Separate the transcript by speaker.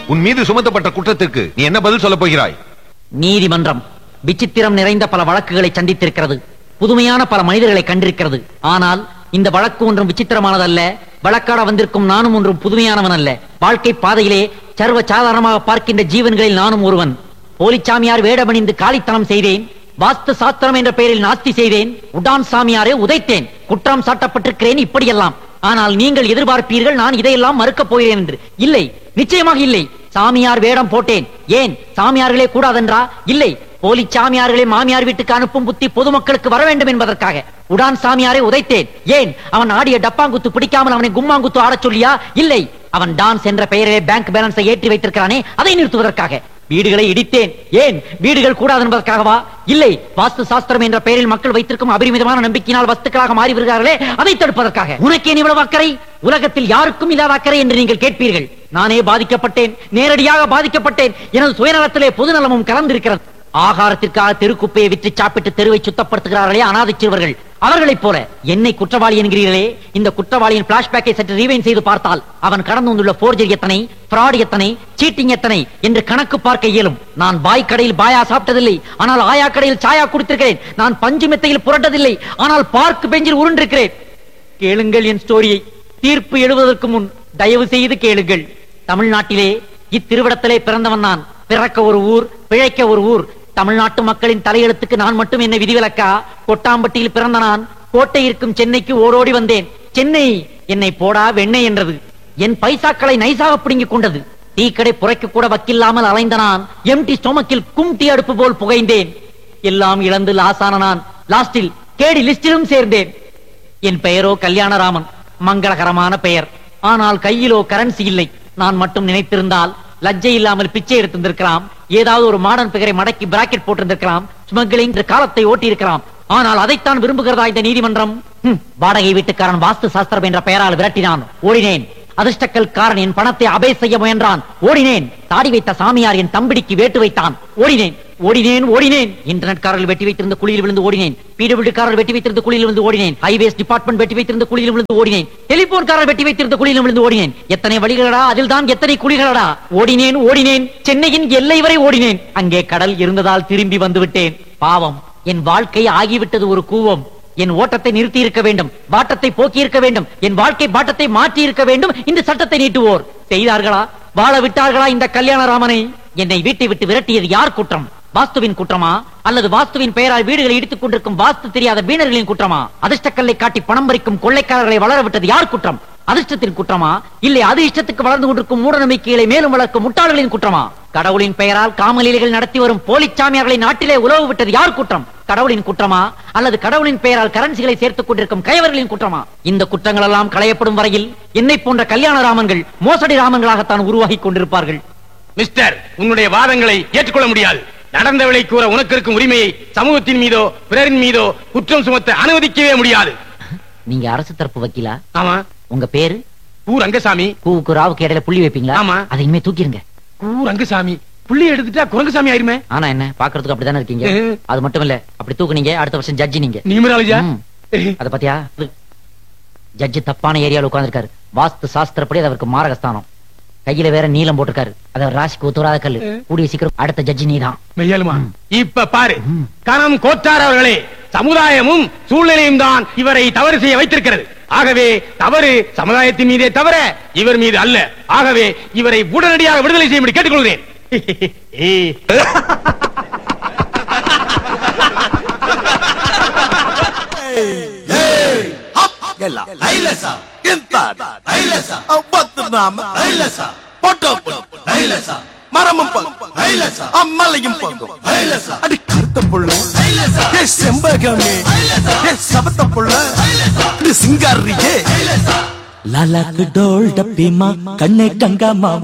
Speaker 1: உன் மீது சுமத்தப்பட்ட குற்றத்திற்கு நீ என்ன பதில் சொல்லப் போகிறாய்
Speaker 2: நீதிமன்றம் விசித்திரம் நிறைந்த பல வழக்குகளை சந்தித்திருக்கிறது புதுமையான பல மனிதர்களை கண்டிருக்கிறது ஆனால் இந்த வழக்கு ஒன்றும் விசித்திரமானதல்ல வழக்காட வந்திருக்கும் நானும் ஒன்றும் புதுமையானவன் அல்ல வாழ்க்கை பாதையிலே சர்வ சாதாரணமாக பார்க்கின்ற ஜீவன்களில் நானும் ஒருவன் போலிச்சாமியார் வேடமணிந்து காலித்தனம் செய்தேன் வாஸ்து சாஸ்திரம் என்ற பெயரில் நாஸ்தி செய்தேன் உடான் சாமியாரை உதைத்தேன் குற்றம் சாட்டப்பட்டிருக்கிறேன் இப்படியெல்லாம் ஆனால் நீங்கள் எதிர்பார்ப்பீர்கள் நான் இதையெல்லாம் மறுக்கப் போகிறேன் என்று இல்லை நிச்சயமாக இல்லை சாமியார் வேடம் போட்டேன் ஏன் சாமியார்களே கூடாதென்றா இல்லை போலி சாமியார்களை மாமியார் வீட்டுக்கு அனுப்பும் புத்தி பொதுமக்களுக்கு வர வேண்டும் என்பதற்காக உடான் சாமியாரை உதைத்தேன் ஏன் அவன் ஆடிய டப்பாங்குத்து பிடிக்காமல் அவனை கும்மாங்குத்து ஆடச் சொல்லியா இல்லை அவன் டான்ஸ் என்ற பெயரிலே பேங்க் பேலன்ஸை ஏற்றி வைத்திருக்கிறானே அதை நிறுத்துவதற்காக வீடுகளை இடித்தேன் ஏன் வீடுகள் கூடாது என்பதற்காகவா இல்லை வாஸ்து சாஸ்திரம் என்ற பெயரில் மக்கள் வைத்திருக்கும் அபரிமிதமான நம்பிக்கையினால் வஸ்துக்களாக மாறி வருகிறார்களே அதை தடுப்பதற்காக உனக்கு ஏன் இவ்வளவு அக்கறை உலகத்தில் யாருக்கும் இல்லாத அக்கறை என்று நீங்கள் கேட்பீர்கள் நானே பாதிக்கப்பட்டேன் நேரடியாக பாதிக்கப்பட்டேன் எனது சுயநலத்திலே பொதுநலமும் கலந்திருக்கிறது ஆகாரத்திற்காக தெருக்குப்பையை விற்று சாப்பிட்டு தெருவை சுத்தப்படுத்துகிறார்களே அனாதை சிறுவர்கள் அவர்களைப் போல என்னை குற்றவாளி என்கிறீர்களே இந்த குற்றவாளியின் பிளாஷ்பேக்கை சற்று ரீவைன் செய்து பார்த்தால் அவன் கடந்து வந்துள்ள போர்ஜரி எத்தனை fraud எத்தனை சீட்டிங் எத்தனை என்று கணக்கு பார்க்க இயலும் நான் பாய் கடையில் பாயா சாப்பிட்டதில்லை ஆனால் ஆயா கடையில் சாயா குடித்திருக்கிறேன் நான் பஞ்சு மெத்தையில் புரட்டதில்லை ஆனால் பார்க் பெஞ்சில் உருண்டிருக்கிறேன் கேளுங்கள் என் ஸ்டோரியை தீர்ப்பு எழுவதற்கு முன் தயவு செய்து கேளுங்கள் தமிழ்நாட்டிலே இத்திருவிடத்திலே பிறந்தவன் நான் பிறக்க ஒரு ஊர் பிழைக்க ஒரு ஊர் தமிழ்நாட்டு மக்களின் தலையெழுத்துக்கு நான் மட்டும் என்ன விதிவிலக்கா கொட்டாம்பட்டியில் பிறந்த நான் கோட்டை இருக்கும் சென்னைக்கு ஓடோடி வந்தேன் சென்னை என்னை போடா வெண்ணெய் என்றது என் பைசாக்களை நைசாக பிடுங்கிக் கொண்டது டீ கடை புரைக்க கூட வக்கில்லாமல் அலைந்த நான் எம்டி ஸ்டொமக்கில் கும்டி அடுப்பு போல் புகைந்தேன் எல்லாம் இழந்து லாசான நான் லாஸ்டில் கேடி லிஸ்டிலும் சேர்ந்தேன் என் பெயரோ கல்யாணராமன் மங்களகரமான பெயர் ஆனால் கையிலோ கரன்சி இல்லை நான் மட்டும் நினைத்திருந்தால் லஜ்ஜை இல்லாமல் பிச்சை எடுத்திருந்திருக்கலாம் ஏதாவது ஒரு மாடர்ன் பெயரை மடக்கி பிராக்கெட் போட்டிருந்திருக்கலாம் ஸ்மக்லிங் என்ற காலத்தை ஓட்டி இருக்கலாம் ஆனால் அதைத்தான் விரும்புகிறதா இந்த நீதிமன்றம் ஹம், வாடகை வீட்டுக்காரன் வாஸ்து சாஸ்திரம் என்ற பெயரால் விரட்டினான் ஓடினேன் அதிர்ஷ்டக்கல்காரன் என் பணத்தை அபே செய்ய முயன்றான் ஓடினேன் தாடி வைத்த சாமியார் என் தம்பிடிக்கு வேட்டு வைத்தான் ஓடினேன் ஓடினேன் ஓடினேன் இன்டர்நெட்காரர்கள் வெட்டி வைத்திருந்த குழியில் விழுந்து ஓடினேன் பிடபிள்யூ காரர்கள் வெட்டி வைத்திருந்த குழியில் விழுந்து ஓடினேன் ஹைவேஸ் டிபார்ட்மெண்ட் வெட்டி வைத்திருந்த குழியில் விழுந்து ஓடினேன் டெலிபோன் காரர்கள் வெட்டி வைத்திருந்த குழியில் விழுந்து ஓடினேன் எத்தனை வழிகளடா அதில் தான் எத்தனை குழிகளடா ஓடினேன் ஓடினேன் சென்னையின் எல்லை வரை ஓடினேன் அங்கே கடல் இருந்ததால் திரும்பி வந்து விட்டேன் பாவம் என் வாழ்க்கை ஆகிவிட்டது ஒரு கூவம் என் ஓட்டத்தை நிறுத்தி இருக்க வேண்டும் வாட்டத்தை போக்கி இருக்க வேண்டும் என் வாழ்க்கை பாட்டத்தை மாற்றி இருக்க வேண்டும் இந்த சட்டத்தை நீட்டுவோர் செய்தார்களா வாழ விட்டார்களா இந்த கல்யாணராமனை என்னை வீட்டை விட்டு விரட்டியது யார் குற்றம் வாஸ்துவின் குற்றமா அல்லது வாஸ்துவின் பெயரால் வீடுகளை இடித்துக் கொண்டிருக்கும் வாஸ்து தெரியாத வீணர்களின் குற்றமா அதிர்ஷ்டக்கல்லை காட்டி பணம் பறிக்கும் கொள்ளைக்காரர்களை வளர விட்டது யார் குற்றம் அதிர்ஷ்டத்தின் குற்றமா இல்லை அது இஷ்டத்துக்கு வளர்ந்து கொண்டிருக்கும் மூட நம்பிக்கைகளை மேலும் வளர்க்கும் முட்டாள்களின் குற்றமா கடவுளின் பெயரால் காமலீலைகள் நடத்தி வரும் போலிச்சாமியார்களை நாட்டிலே உழவு விட்டது யார் குற்றம் கடவுளின் குற்றமா அல்லது கடவுளின் பெயரால் கரன்சிகளை சேர்த்துக் கொண்டிருக்கும் கயவர்களின் குற்றமா இந்த குற்றங்கள் எல்லாம் களையப்படும் வரையில் என்னை போன்ற கல்யாண ராமன்கள் மோசடி ராமன்களாகத்தான் உருவாகிக் கொண்டிருப்பார்கள்
Speaker 3: மிஸ்டர் உன்னுடைய வாதங்களை ஏற்றுக்கொள்ள முடியாது நடந்தவளை கூற உனக்கு இருக்கும் உரிமையை சமூகத்தின் மீதோ பிறரின் மீதோ குற்றம் சுமத்த அனுமதிக்கவே முடியாது
Speaker 2: நீங்க அரசு தரப்பு வக்கீலா
Speaker 3: ஆமா
Speaker 2: உங்க பேரு
Speaker 3: ஊ ரங்கசாமி
Speaker 2: கூவுக்கு ராவுக்கு இடையில புள்ளி வைப்பீங்களா
Speaker 3: ஆமா.
Speaker 2: அதை இனிமே தூக்கிருங்க
Speaker 3: ஊ ரங்கசாமி புள்ளி எடுத்துட்டா குரங்குசாமி ஆயிருமே
Speaker 2: ஆனா என்ன பாக்குறதுக்கு அப்படிதானே இருக்கீங்க
Speaker 3: ம்.
Speaker 2: அது மட்டும் இல்ல அப்படி தூக்குனீங்க அடுத்த வருஷம் ஜட்ஜி நீங்க
Speaker 3: நிமிராலஜா
Speaker 2: ம். அத பாத்தியா ஜட்ஜி தப்பான ஏரியால உட்கார்ந்திருக்காரு வாஸ்து சாஸ்திரப்படி அது அவருக்கு மாரகஸ்தானம் கையில வேற நீளம் போட்டிருக்காரு அது அவர் ராசிக்கு ஒத்துவராத கல்லு கூடிய சீக்கிரம் அடுத்த ஜட்ஜி நீதான்
Speaker 3: மெய்யாலுமா இப்ப பாரு கணம் கோச்சார் அவர்களே சமுதாயமும் சூழ்நிலையும் தான் இவரை தவறு செய்ய வைத்திருக்கிறது ஆகவே தவறு சமுதாயத்தின் மீதே தவிர இவர் மீது அல்ல ஆகவே இவரை உடனடியாக விடுதலை செய்யும்படி கேட்டுக்கொள்கிறேன்
Speaker 4: ಎಲ್ಲ ನೈಲಸ ಇಂತ ನೈಲಸ பத்துநாம நைலச பொட்டோப்பு நைலச மரமும் பங்கும் நைலச அம்மலையும் பங்கும் நைலச அடி கருத்த புள்ள நைலச ஏ செம்பகமே ஏ சபத்த புள்ள அடி சிங்காரியே
Speaker 5: लाला डोल डब्बी माँ कन्ने गंगा माँ